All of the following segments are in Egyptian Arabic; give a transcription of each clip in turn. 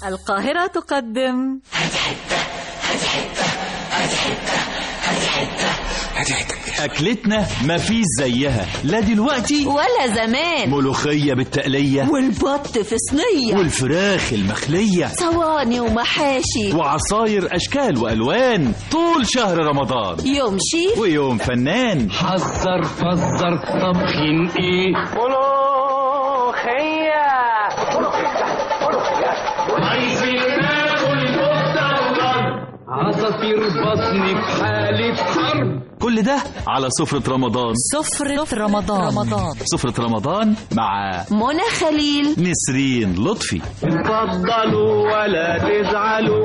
القاهرة تقدم أكلتنا مفيش زيها لا دلوقتي ولا زمان ملوخية بالتقلية والبط في صينية والفراخ المخلية صواني ومحاشي وعصاير أشكال وألوان طول شهر رمضان يوم شيف ويوم فنان حذر فزر طبخين ايه عايزين ناكل كفته وضرب عصافير بطني في حالة حرب كل ده على سفرة رمضان سفرة رمضان رمضان سفرة رمضان مع منى خليل نسرين لطفي اتفضلوا ولا تزعلوا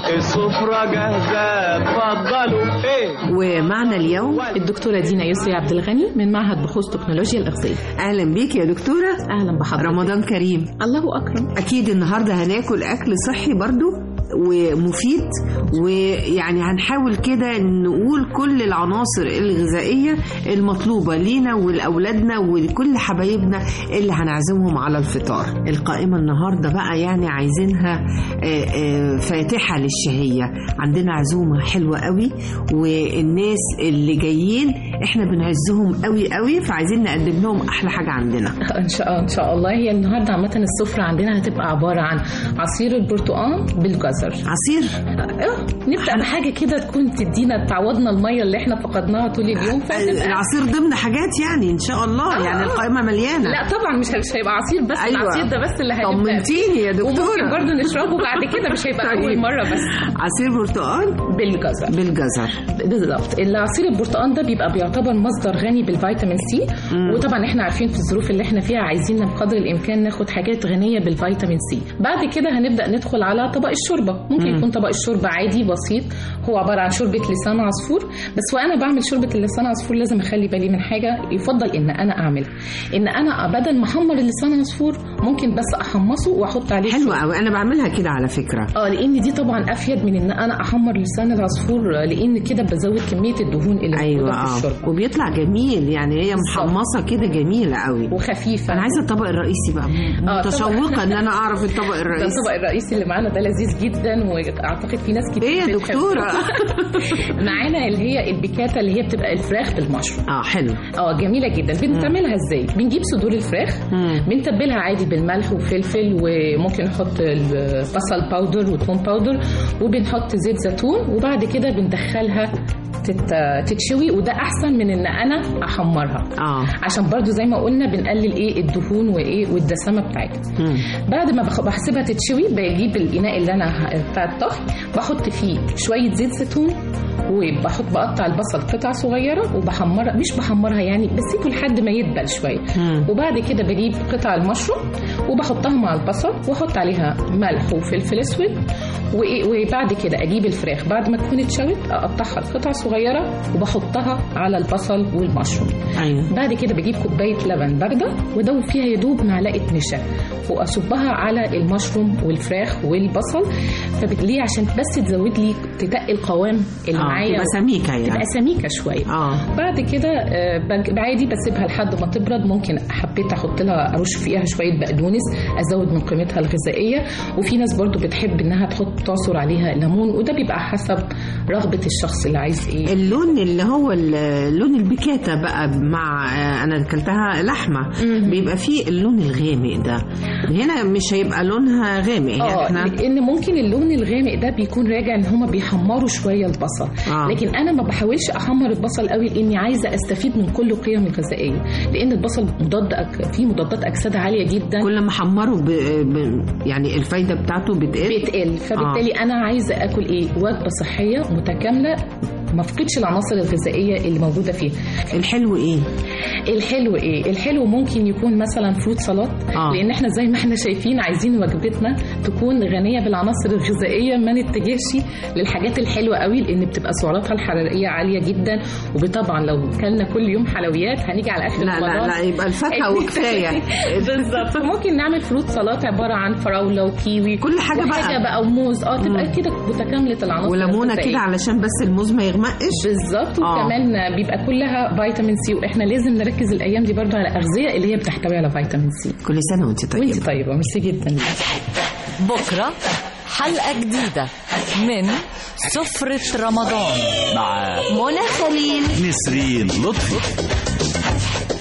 السفرة جاهزة اتفضلوا ايه ومعنا اليوم الدكتورة دينا يسري عبد الغني من معهد بحوث تكنولوجيا الأغذية اهلا بيك يا دكتوره أهلا بحضرتك رمضان كريم الله أكرم اكيد النهارده هناكل اكل صحي برضو ومفيد ويعني هنحاول كده نقول كل العناصر الغذائيه المطلوبه لينا ولاولادنا ولكل حبايبنا اللي هنعزمهم على الفطار القائمه النهارده بقى يعني عايزينها آه، آه، فاتحه للشهيه عندنا عزومه حلوه قوي والناس اللي جايين احنا بنعزهم قوي قوي فعايزين نقدم لهم احلى حاجه عندنا إن شاء إن شاء الله هي النهاردة عامة السفرة عندنا هتبقى عبارة عن عصير البرتقال بالجزر عصير اه نبدأ بحاجة كده تكون تدينا تعوضنا المية اللي احنا فقدناها طول اليوم فتبقى العصير ضمن حاجات يعني ان شاء الله آه. يعني القائمه مليانه لا طبعا مش مش هيبقى عصير بس أيوة. العصير ده بس اللي هنبدأ طمنتيني يا وممكن دكتوره برضه نشربه بعد كده مش هيبقى طيب. أول مرة بس عصير برتقال بالجزر بالجزر بالظبط العصير البرتقال ده بيبقى بيعتبر مصدر غني بالفيتامين سي وطبعا احنا عارفين في الظروف اللي احنا فيها عايزين بقدر الامكان ناخد حاجات غنيه بالفيتامين سي بعد كده هنبدا ندخل على طبق الشوربه ممكن يكون طبق الشوربه عادي بسيط هو عباره عن شوربه لسان عصفور بس وانا بعمل شوربه اللسان عصفور لازم اخلي بالي من حاجه يفضل ان انا اعملها ان انا بدل ما احمر اللسان عصفور ممكن بس احمصه واحط عليه حلوه قوي انا بعملها كده على فكره اه لان دي طبعا افيد من ان انا احمر لسان العصفور لان كده بزود كميه الدهون اللي ايوه موجوده في اه الشوربه وبيطلع جميل يعني هي محمصه كده جميله قوي وخفيفه انا عايزه الطبق الرئيسي بقى آه، متشوقه ان انا اعرف الطبق ده الرئيسي الطبق الرئيسي اللي معانا ده لذيذ جدا واعتقد في ناس كتير ايه يا بتحبه. دكتوره معانا اللي هي البيكاتا اللي هي بتبقى الفراخ بالمشروم اه حلو اه جميله جدا بنعملها ازاي بنجيب صدور الفراخ مم. بنتبلها عادي بالملح وفلفل وممكن نحط البصل باودر وتوم باودر وبنحط زيت زيتون وبعد كده بندخلها تت- تتشوي وده احسن من ان انا احمرها اه عشان برضو زي ما قلنا بنقلل ايه الدهون وايه والدسامه بتاعتها مم. بعد ما بخ- بحسبها تتشوي بجيب الاناء اللي انا ه- بتاع الطهي بحط فيه شويه زيت زيتون وبحط بقطع البصل قطع صغيره وبحمرها مش بحمرها يعني بسيبه لحد ما يدبل شويه مم. وبعد كده بجيب قطع المشروم وبحطها مع البصل واحط عليها ملح وفلفل اسود وإيه- وبعد كده اجيب الفراخ بعد ما تكون اتشوت اقطعها لقطع صغيره وبحطها على البصل والمشروم ايوه بعد كده بجيب كوبايه لبن بارده وادوب فيها يدوب معلقه نشا واصبها على المشروم والفراخ والبصل فبتليه عشان بس تزود لي تتقل القوام اللي اه معايا تبقى سميكه يعني تبقى سميكه شويه اه بعد كده آه، بج- عادي بسيبها لحد ما تبرد ممكن حبيت احط لها ارش فيها شويه بقدونس ازود من قيمتها الغذائيه وفي ناس برضو بتحب انها تحط تعصر عليها ليمون وده بيبقى حسب رغبه الشخص اللي عايز ايه اللون اللي هو ال- لون البيكاتا بقى مع آه، انا اكلتها لحمه مم. بيبقى فيه اللون الغامق ده هنا مش هيبقى لونها غامق يعني اه احنا لان ممكن اللون الغامق ده بيكون راجع ان هما بيحمروا شويه البصل آه. لكن انا ما بحاولش احمر البصل قوي لاني عايزه استفيد من كل قيم الغذائيه لان البصل مضاد أك... فيه مضادات اكسده عاليه جدا كل ما حمره ب... ب... يعني الفايده بتاعته بتقل بيتقل فبالتالي انا عايزه اكل ايه وجبه صحيه متكامله ما افقدش العناصر الغذائيه اللي موجوده فيها الحلو ايه الحلو ايه الحلو ممكن يكون مثلا فروت سلطات آه. لان احنا زي ما احنا شايفين عايزين وجبتنا تكون غنيه بالعناصر الغذائيه ما نتجهش للحاجات الحلوه قوي لان بتبقى سعراتها الحراريه عاليه جدا وطبعا لو كلنا كل يوم حلويات هنيجي على اخر لا لا رمضان لا يبقى الفاكهه وكفايه بالظبط ممكن نعمل فروت سلطات عباره عن فراوله وكيوي كل حاجة بقى. حاجه بقى وموز اه تبقى مم. كده متكامله العناصر وليمونه الغذائية. كده علشان بس الموز ما يغمقش بالظبط آه. وكمان بيبقى كلها فيتامين سي واحنا لازم نركز الايام دي برضو على اغذيه اللي هي بتحتوي على فيتامين سي كل سنه وانت طيبه وانت طيبه ميرسي جدا بكرة حلقة جديدة من سفرة رمضان مع منى خليل نسرين لطفي